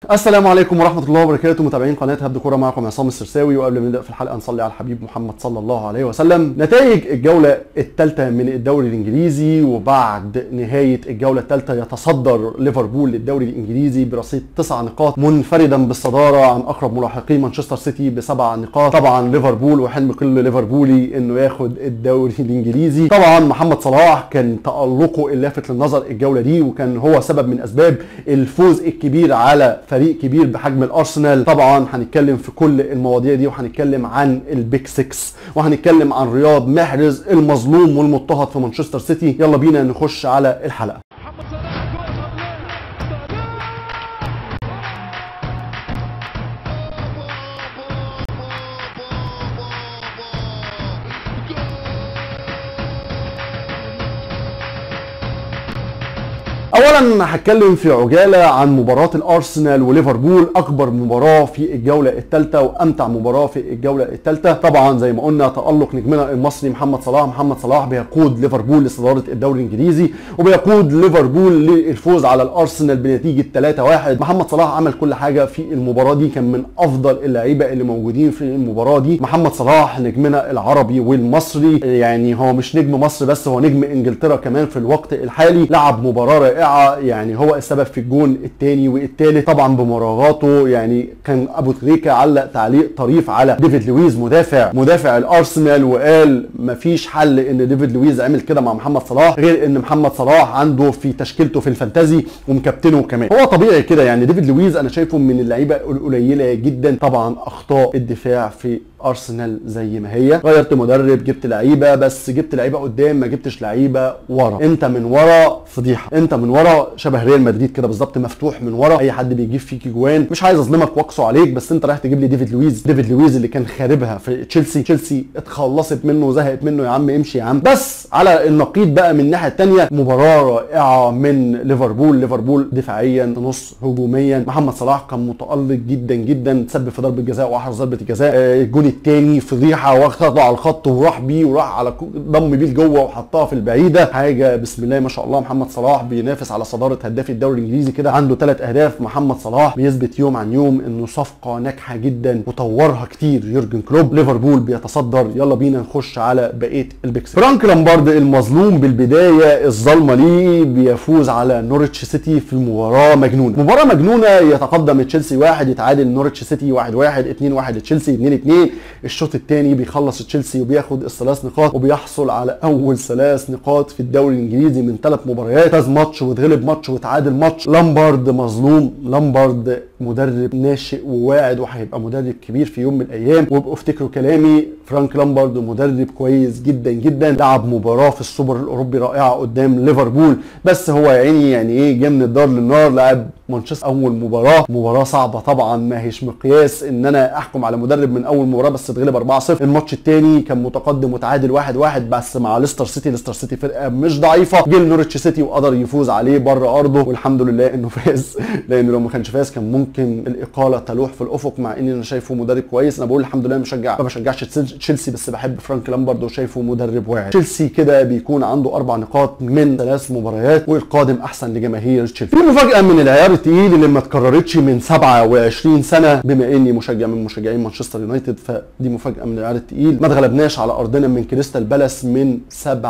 السلام عليكم ورحمه الله وبركاته متابعين قناه هبد كوره معكم عصام السرساوي وقبل ما نبدا في الحلقه نصلي على الحبيب محمد صلى الله عليه وسلم نتائج الجوله الثالثه من الدوري الانجليزي وبعد نهايه الجوله الثالثه يتصدر ليفربول للدوري الانجليزي برصيد تسع نقاط منفردا بالصداره عن اقرب ملاحقيه مانشستر سيتي بسبع نقاط طبعا ليفربول وحلم كل ليفربولي انه ياخد الدوري الانجليزي طبعا محمد صلاح كان تالقه اللافت للنظر الجوله دي وكان هو سبب من اسباب الفوز الكبير على فريق كبير بحجم الارسنال طبعا هنتكلم في كل المواضيع دي وهنتكلم عن البيك 6 وهنتكلم عن رياض محرز المظلوم والمضطهد في مانشستر سيتي يلا بينا نخش على الحلقه محمد صلاح كرة اولا هتكلم في عجاله عن مباراه الارسنال وليفربول اكبر مباراه في الجوله الثالثه وامتع مباراه في الجوله الثالثه طبعا زي ما قلنا تالق نجمنا المصري محمد صلاح محمد صلاح بيقود ليفربول لصداره الدوري الانجليزي وبيقود ليفربول للفوز على الارسنال بنتيجه 3-1 محمد صلاح عمل كل حاجه في المباراه دي كان من افضل اللعيبه اللي موجودين في المباراه دي محمد صلاح نجمنا العربي والمصري يعني هو مش نجم مصر بس هو نجم انجلترا كمان في الوقت الحالي لعب مباراه رائعه يعني هو السبب في الجون الثاني والثالث طبعا بمراوغاته يعني كان ابو تريكه علق تعليق طريف على ديفيد لويز مدافع مدافع الارسنال وقال مفيش حل ان ديفيد لويز عمل كده مع محمد صلاح غير ان محمد صلاح عنده في تشكيلته في الفانتازي ومكابتنه كمان هو طبيعي كده يعني ديفيد لويز انا شايفه من اللعيبه القليله جدا طبعا اخطاء الدفاع في ارسنال زي ما هي غيرت مدرب جبت لعيبه بس جبت لعيبه قدام ما جبتش لعيبه ورا انت من ورا فضيحه انت من ورا شبه ريال مدريد كده بالظبط مفتوح من ورا اي حد بيجيب فيك جوان مش عايز اظلمك واقسو عليك بس انت رايح تجيب لي ديفيد لويز ديفيد لويز اللي كان خاربها في تشيلسي تشيلسي اتخلصت منه وزهقت منه يا عم امشي يا عم بس على النقيض بقى من الناحيه الثانيه مباراه رائعه من ليفربول ليفربول دفاعيا نص هجوميا محمد صلاح كان متالق جدا جدا تسبب في ضربه جزاء واحرز ضربه جزاء آه، الجون الثاني فضيحه واخده على الخط وراح بيه وراح على كو- ضم بيه لجوه وحطها في البعيده حاجه بسم الله ما شاء الله محمد صلاح بينافس على صداره هداف الدوري الانجليزي كده عنده ثلاث اهداف محمد صلاح بيثبت يوم عن يوم انه صفقه ناجحه جدا وطورها كتير يورجن كلوب ليفربول بيتصدر يلا بينا نخش على بقيه البيكس فرانك لامبارد المظلوم بالبدايه الظالمه ليه بيفوز على نورتش سيتي في مباراه مجنونه مباراه مجنونه يتقدم تشيلسي واحد يتعادل نورتش سيتي واحد واحد اتنين واحد لتشيلسي اتنين اتنين الشوط الثاني بيخلص تشيلسي وبياخد الثلاث نقاط وبيحصل على اول ثلاث نقاط في الدوري الانجليزي من ثلاث مباريات فاز ماتش واتغلب ماتش واتعادل ماتش لامبارد مظلوم لامبارد مدرب ناشئ وواعد وهيبقى مدرب كبير في يوم من الايام وابقوا افتكروا كلامي فرانك لامبارد مدرب كويس جدا جدا لعب مباراه في السوبر الاوروبي رائعه قدام ليفربول بس هو يا عيني يعني ايه جه من الدار للنار لعب مانشستر اول مباراه مباراه صعبه طبعا ما هيش مقياس ان انا احكم على مدرب من اول مباراه بس اتغلب 4-0 الماتش الثاني كان متقدم وتعادل 1-1 واحد واحد بس مع ليستر سيتي ليستر سيتي فرقه مش ضعيفه جه نورتش سيتي وقدر يفوز عليه بره ارضه والحمد لله انه فاز لان لو ما كانش فاز كان ممكن الاقاله تلوح في الافق مع اني انا شايفه مدرب كويس انا بقول الحمد لله مشجع ما بشجعش تشيلسي بس بحب فرانك لامبارد وشايفه مدرب واعد تشيلسي كده بيكون عنده اربع نقاط من ثلاث مباريات والقادم احسن لجماهير تشيلسي في مفاجاه من العيار التقيل اللي ما اتكررتش من 27 سنه بما اني مشجع من مشجعين مانشستر يونايتد فدي مفاجاه من العيار التقيل ما اتغلبناش على ارضنا من كريستال بالاس من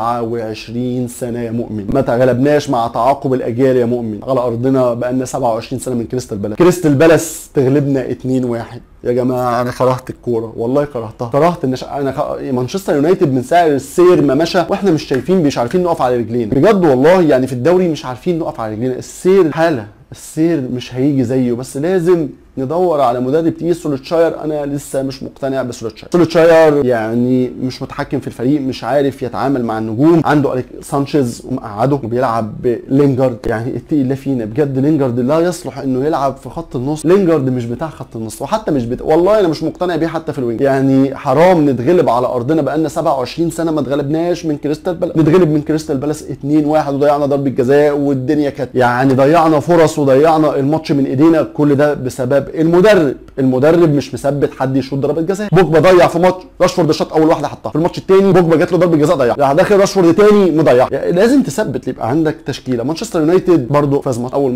27 سنه يا مؤمن ما اتغلبناش مع تعاقب الاجيال يا مؤمن على ارضنا بقالنا 27 سنه من كريستال بالاس كريستال بالاس تغلبنا 2-1 يا جماعه انا كرهت الكوره والله كرهتها كرهت ان ش... انا ك... مانشستر يونايتد من ساعه السير ما مشى واحنا مش شايفين مش عارفين نقف على رجلينا بجد والله يعني في الدوري مش عارفين نقف على رجلينا السير حاله السير مش هيجي زيه بس لازم ندور على مدرب تقيل سولوتشاير انا لسه مش مقتنع بسولوتشاير سولوتشاير يعني مش متحكم في الفريق مش عارف يتعامل مع النجوم عنده أليك سانشيز ومقعده وبيلعب بلينجارد يعني اتقي الله فينا بجد لينجارد لا يصلح انه يلعب في خط النص لينجارد مش بتاع خط النص وحتى مش بتا... والله انا مش مقتنع بيه حتى في الوينج يعني حرام نتغلب على ارضنا بقالنا 27 سنه ما اتغلبناش من كريستال بالاس نتغلب من كريستال بالاس 2-1 وضيعنا ضربه جزاء والدنيا كانت يعني ضيعنا فرص وضيعنا الماتش من ايدينا كل ده بسبب المدرب المدرب مش مثبت حد يشوط ضربه جزاء بوجبا ضيع في ماتش راشفورد شاط اول واحده حطها في الماتش الثاني بوجبا جات له ضربه جزاء ضيع راح داخل راشفورد تاني مضيع يعني لازم تثبت يبقى عندك تشكيله مانشستر يونايتد برضو فاز ماتش اول ماتش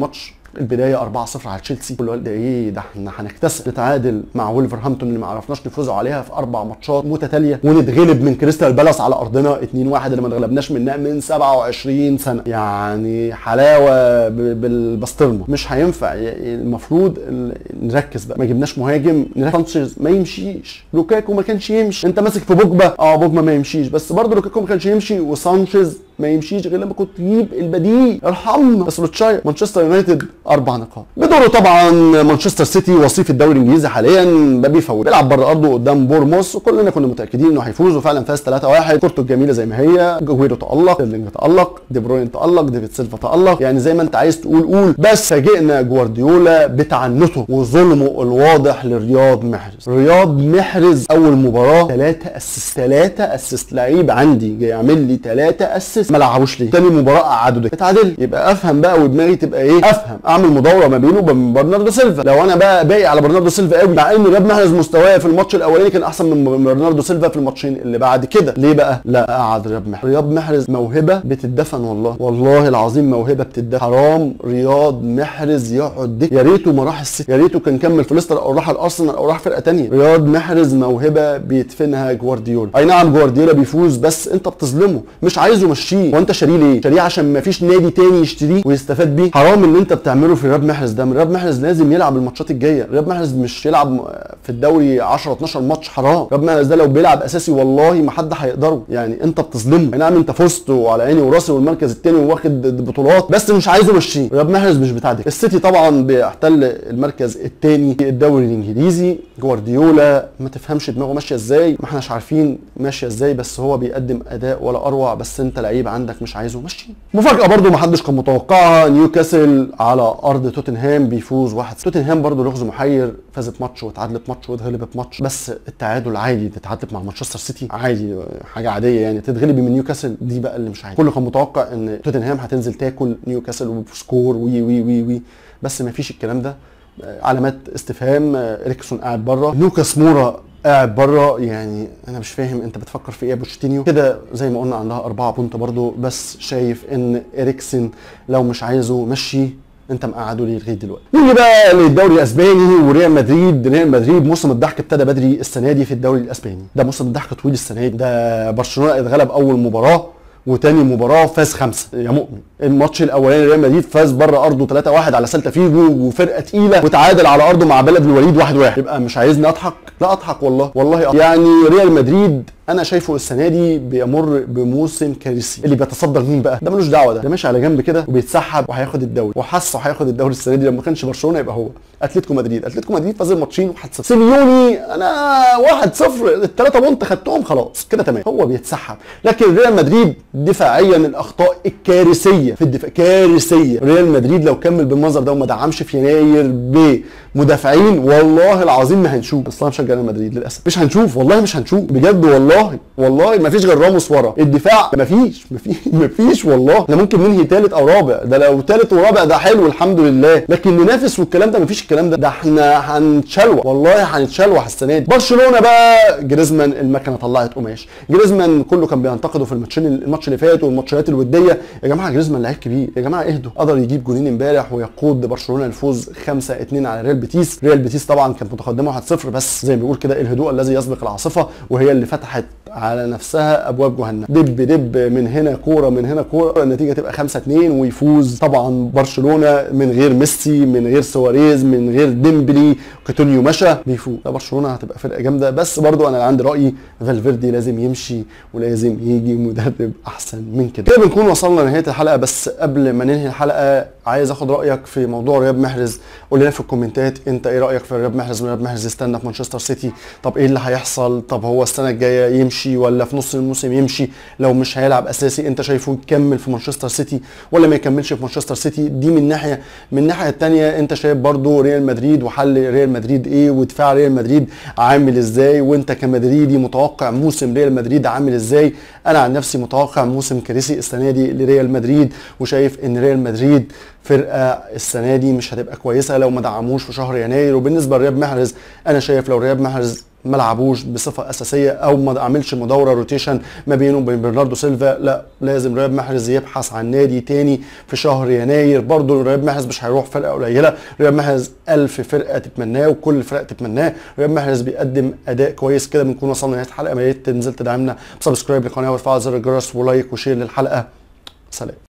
البدايه 4-0 على تشيلسي كله قال ده ايه ده احنا هنكتسب نتعادل مع ولفرهامبتون اللي ما عرفناش نفوزوا عليها في اربع ماتشات متتاليه ونتغلب من كريستال بالاس على ارضنا 2-1 اللي ما اتغلبناش منها من 27 سنه يعني حلاوه ب- بالبسطرمه مش هينفع ي- المفروض ال- نركز بقى ما جبناش مهاجم نركز سانشيز ما يمشيش لوكاكو ما كانش يمشي انت ماسك في بوجبا اه بوجبا ما يمشيش بس برضه لوكاكو ما كانش يمشي وسانشيز ما يمشيش غير لما كنت تجيب البديل ارحمنا بس روتشاير مانشستر يونايتد اربع نقاط بدوره طبعا مانشستر سيتي وصيف الدوري الانجليزي حاليا ما بيفوت بيلعب بره ارضه قدام بورموس وكلنا كنا متاكدين انه هيفوز وفعلا فاز 3-1 كورته الجميله زي ما هي جويرو تالق ستيرلينج تالق دي بروين تالق ديفيد سيلفا تالق يعني زي ما انت عايز تقول قول بس فاجئنا جوارديولا بتعنته وظلمه الواضح لرياض محرز رياض محرز اول مباراه ثلاثة اسيست ثلاثة اسيست لعيب عندي جاي يعمل لي ثلاثة اسيست ما لعبوش ليه تاني مباراه قعدوا ده اتعادل يبقى افهم بقى ودماغي تبقى ايه افهم اعمل مداوره ما بينه وبين برناردو سيلفا لو انا بقى باقي على برناردو سيلفا قوي مع ان رياض محرز مستواه في الماتش الاولاني كان احسن من برناردو سيلفا في الماتشين اللي بعد كده ليه بقى لا قعد رياض محرز رياض محرز موهبه بتدفن والله والله العظيم موهبه بتدفن حرام رياض محرز يقعد دك يا ريته ما راح السيتي يا ريته كان كمل في ليستر او راح الارسنال او راح فرقه تانية رياض محرز موهبه بيدفنها جوارديولا اي نعم جوارديولا بيفوز بس انت بتظلمه مش عايزه مشيه وانت شاريه ليه شاريه عشان ما فيش نادي تاني يشتريه ويستفاد بيه حرام اللي انت بتعمله في رياض محرز ده رياض محرز لازم يلعب الماتشات الجايه رياض محرز مش يلعب في الدوري 10 12 ماتش حرام رياض محرز ده لو بيلعب اساسي والله ما حد هيقدره يعني انت بتظلمه اي نعم انت فزت وعلى عيني وراسي والمركز الثاني واخد بطولات بس مش عايزه مشيه رياض محرز مش بتاع ده السيتي طبعا بيحتل المركز الثاني في الدوري الانجليزي جوارديولا ما تفهمش دماغه ماشيه ازاي ما احناش عارفين ماشيه ازاي بس هو بيقدم اداء ولا اروع بس انت لعيب عندك مش عايزه مشيه مفاجاه برضو ما حدش كان متوقعها نيوكاسل على ارض توتنهام بيفوز واحد توتنهام برضو لغز محير فازت ماتش واتعادلت ماتش واتغلبت ماتش بس التعادل عادي تتعادل مع مانشستر سيتي عادي حاجه عاديه يعني تتغلبي من نيوكاسل دي بقى اللي مش عادي كله كان متوقع ان توتنهام هتنزل تاكل نيوكاسل وبسكور وي وي وي وي بس ما فيش الكلام ده علامات استفهام اريكسون قاعد بره لوكاس مورا قاعد بره يعني انا مش فاهم انت بتفكر في ايه يا بوشتينيو كده زي ما قلنا عندها أربعة بونت برضو بس شايف ان اريكسن لو مش عايزه مشي انت مقعده ليه لغايه دلوقتي نيجي بقى للدوري الاسباني وريال مدريد ريال مدريد موسم الضحك ابتدى بدري السنه دي في الدوري الاسباني ده موسم الضحك طويل السنه دي ده برشلونه اتغلب اول مباراه وتاني مباراه فاز خمسه يا مؤمن الماتش الاولاني ريال مدريد فاز بره ارضه 3-1 على سيلتا فيجو وفرقه تقيله وتعادل على ارضه مع بلد الوليد 1-1 يبقى مش عايزني اضحك لا اضحك والله والله أضحك. يعني ريال مدريد انا شايفه السنه دي بيمر بموسم كارثي اللي بيتصدر مين بقى ده ملوش دعوه ده ده ماشي على جنب كده وبيتسحب وهياخد الدوري وحاسه هياخد الدوري السنه دي لما ما كانش برشلونه يبقى هو اتلتيكو مدريد اتلتيكو مدريد فاز الماتشين 1-0 سيميوني انا 1-0 الثلاثه بونت خدتهم خلاص كده تمام هو بيتسحب لكن ريال مدريد دفاعيا الاخطاء الكارثيه في الدفاع كارثيه ريال مدريد لو كمل بالمنظر ده وما دعمش في يناير بمدافعين والله العظيم ما هنشوف بس انا مشجع ريال مدريد للاسف مش هنشوف والله مش هنشوف بجد والله والله ما فيش غير راموس ورا الدفاع ما فيش ما فيش ما فيش والله احنا ممكن ننهي ثالث او رابع ده لو ثالث ورابع ده حلو الحمد لله لكن ننافس والكلام ده ما فيش الكلام ده ده احنا هنتشلوح والله هنتشلوح السنه دي برشلونه بقى جريزمان المكنه طلعت قماش جريزمان كله كان بينتقده في الماتشين الماتش اللي فات والماتشات الوديه يا جماعه جريزمان لعيب كبير يا جماعه اهدوا قدر يجيب جولين امبارح ويقود برشلونه الفوز 5 2 على ريال بيتيس ريال بيتيس طبعا كانت متقدمه 1-0 بس زي ما بيقول كده الهدوء الذي يسبق العاصفه وهي اللي فتحت على نفسها ابواب جهنم دب دب من هنا كوره من هنا كوره النتيجه تبقى 5 2 ويفوز طبعا برشلونه من غير ميسي من غير سواريز من غير ديمبلي كوتونيو مشى بيفوز لا برشلونه هتبقى فرقه جامده بس برضو انا عندي رايي فالفيردي لازم يمشي ولازم يجي مدرب احسن من كده كده بنكون وصلنا لنهايه الحلقه بس قبل ما ننهي الحلقه عايز اخد رايك في موضوع رياض محرز قول لنا في الكومنتات انت ايه رايك في رياض محرز رياض محرز يستنى في مانشستر سيتي طب ايه اللي هيحصل طب هو السنه الجايه يمشي ولا في نص الموسم يمشي لو مش هيلعب اساسي انت شايفه يكمل في مانشستر سيتي ولا ما يكملش في مانشستر سيتي دي من ناحيه من الناحيه الثانيه انت شايف برضو ريال مدريد وحل ريال مدريد ايه ودفاع ريال مدريد عامل ازاي وانت كمدريدي متوقع موسم ريال مدريد عامل ازاي انا عن نفسي متوقع موسم كارثي السنه دي لريال مدريد وشايف ان ريال مدريد فرقه السنه دي مش هتبقى كويسه لو ما دعموش في شهر يناير وبالنسبه لرياض محرز انا شايف لو رياض محرز ما لعبوش بصفه اساسيه او ما عملش مدوره روتيشن ما بينه وبين برناردو سيلفا لا لازم رياض محرز يبحث عن نادي تاني في شهر يناير برضه رياض محرز مش هيروح فرقه قليله رياض محرز ألف فرقه تتمناه وكل الفرق تتمناه رياض محرز بيقدم اداء كويس كده بنكون وصلنا لنهايه الحلقه يا ريت تنزل تدعمنا بسبسكرايب للقناه وتفعل زر الجرس ولايك وشير للحلقه سلام